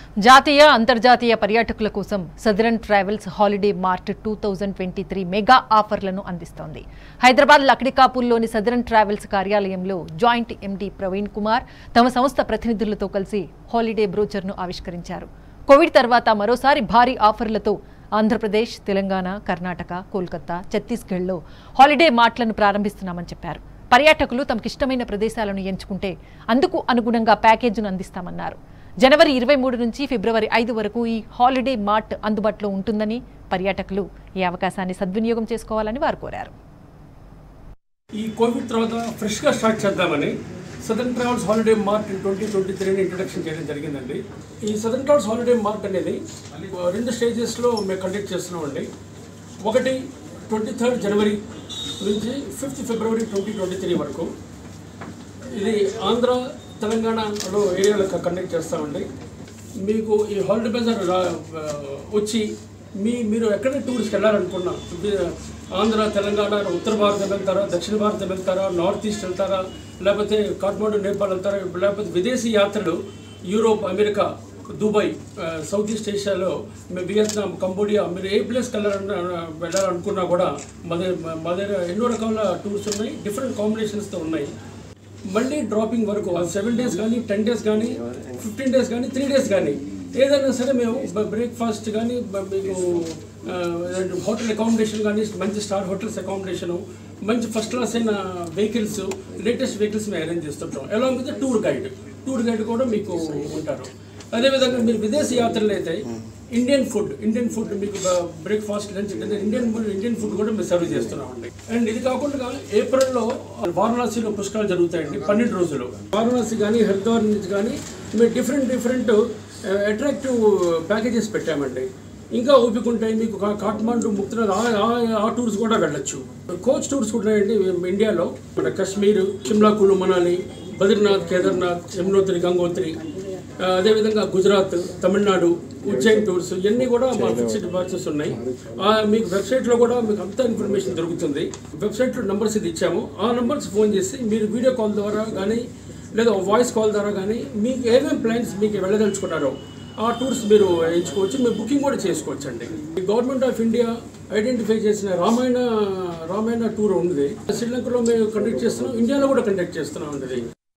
జాతీయ అంతర్జాతీయ పర్యాటకుల కోసం southern travels holiday mart two thousand twenty three mega ఆఫర్లను అందిస్తోంది హైదరాబాద్ లక్డికాపూల్లోని సదరన్ ట్రావెల్స్ కార్యాలయంలో జాయింట్ ఎండీ ప్రవీణ్ కుమార్ తమ సంస్థ ప్రతినిధులతో కలిసి హాలిడే బ్రోచర్ను ఆవిష్కరించారు కోవిడ్ తర్వాత మరోసారి భారీ ఆఫర్లతో ఆంధ్రప్రదేశ్ తెలంగాణ కర్ణాటక కోల్కతా ఛత్తీస్గఢ్లో హాలిడే మార్ట్లను ప్రారంభిస్తున్నామని చెప్పారు పర్యాటకులు తమకిష్టమైన ప్రదేశాలను ఎంచుకుంటే అందుకు అనుగుణంగా ప్యాకేజీను అందిస్తామన్నారు జనవరి ఇరవై మూడు నుంచి ఫిబ్రవరి ఐదు వరకు ఈ హాలిడే మార్ట్ అందుబాటులో ఉంటుందని పర్యాటకులు ఈ అవకాశాన్ని సద్వినియోగం చేసుకోవాలని వారు కోరారు ఈ కోవిడ్ తర్వాత ఫ్రెష్గా స్టార్ట్ చేద్దామని southern travels holiday mart twenty twenty త్రీని ఇంట్రొడక్షన్ చేయడం జరిగిందండి ఈ సదర్న్ ట్రావెల్స్ హాలిడే మార్ట్ అనేది రెండు స్టేజెస్లో మేము కండక్ట్ చేస్తున్నామండి ఒకటి ట్వంటీ థర్డ్ జనవరి నుంచి ఫిఫ్త్ ఫిబ్రవరి ట్వంటీ ట్వంటీ త్రీ వరకు ఇది ఆంధ్ర తెలంగాణలో ఏరియాలో కండక్ట్ చేస్తామండి మీకు ఈ హాలిడే బజార్ రా- ఆ, వచ్చి మీ మీరు ఎక్కడ టూర్స్కి వెళ్ళాలనుకున్నా ఇది ఆంధ్ర తెలంగాణ ఉత్తర భారతం వెళ్తారా దక్షిణ భారతం వెళ్తారా నార్త్ ఈస్ట్ వెళ్తారా లేకపోతే కాఠ్మండు నేపాల్ వెళ్తారా లేకపోతే విదేశీ యాత్రలు యూరోప్ అమెరికా దుబాయ్ ఆ, సౌత్ ఈస్ట్ ఏషియాలో మీ వియత్నాం కంబోడియా మీరు ఏ ప్లేస్కి వెళ్ళాలన్నా వెళ్ళాలనుకున్నా కూడా మా దగ్గర మా దగ్గర ఎన్నో రకాల టూర్స్ ఉన్నాయి డిఫరెంట్ కాంబినేషన్స్తో ఉన్నాయి మళ్ళీ డ్రాపింగ్ వరకు సెవెన్ డేస్ కానీ టెన్ డేస్ కానీ ఫిఫ్టీన్ డేస్ కానీ త్రీ డేస్ కానీ ఏదైనా సరే మేము బ్రేక్ఫాస్ట్ కానీ బ- మీకు హోటల్ అకామిడేషన్ కానీ మంచి స్టార్ హోటల్స్ అకామిడేషన్ మంచి ఫస్ట్ క్లాస్ అయిన వెహికల్స్ లేటెస్ట్ వెహికల్స్ మేము అరేంజ్ చేస్తుంటాం along with tour guide tour guide కూడా మీకు ఉంటారు అదేవిధంగా మీరు విదేశీ యాత్రలు అయితే ఇండియన్ ఫుడ్ ఇండియన్ ఫుడ్ మీకు breakfast lunch Indian Indian food కూడా మేము సర్వ్ చేస్తున్నామండి అండ్ ఇది కాకుండా ఏప్రిల్లో వారణాసిలో పుష్కరాలు జరుగుతాయండి పన్నెండు రోజులు వారణాసి కానీ హరిద్వార్ నుంచి కానీ మేము డిఫరెంట్ డిఫరెంట్ అట్రాక్టివ్ ప్యాకేజెస్ పెట్టామండి ఇంకా ఓపిక ఉంటాయి మీకు కా- కాఠ్మండు ముక్తనాథ్ ఆ- ఆ- ఆ టూర్స్ కూడా వెళ్ళొచ్చు కోచ్ టూర్స్ కూడా ఉన్నాయండి ఇండియాలో మన కాశ్మీర్ షిమ్లా కులు మనాలి బద్రీనాథ్ కేదార్నాథ్ యమునోత్రి గంగోత్రి ఆ, అదేవిధంగా గుజరాత్ తమిళనాడు ఉజ్జయిన్ టూర్స్ ఇవన్నీ కూడా మా ఫిక్స్డ్ బాక్సెస్ ఉన్నాయి ఆ, మీకు వెబ్సైట్లో కూడా మీకు అంతా ఇన్ఫర్మేషన్ దొరుకుతుంది వెబ్సైట్లో నంబర్స్ ఇది ఇచ్చాము ఆ నంబర్స్ ఫోన్ చేసి మీరు వీడియో కాల్ ద్వారా కానీ లేదా వాయిస్ కాల్ ద్వారా కానీ మీకు ఏమేమి ప్లాన్స్ మీకు వెళ్ళదలుచుకున్నారో ఆ టూర్స్ మీరు ఎంచుకోవచ్చు మీరు బుకింగ్ కూడా చేసుకోవచ్చు అండి గవర్నమెంట్ ఆఫ్ ఇండియా ఐడెంటిఫై చేసిన రామాయణ రామాయణ టూర్ ఉంది శ్రీలంకలో మేము కండక్ట్ చేస్తున్నాం ఇండియాలో కూడా కండక్ట్ చేస్తున్నాం అండి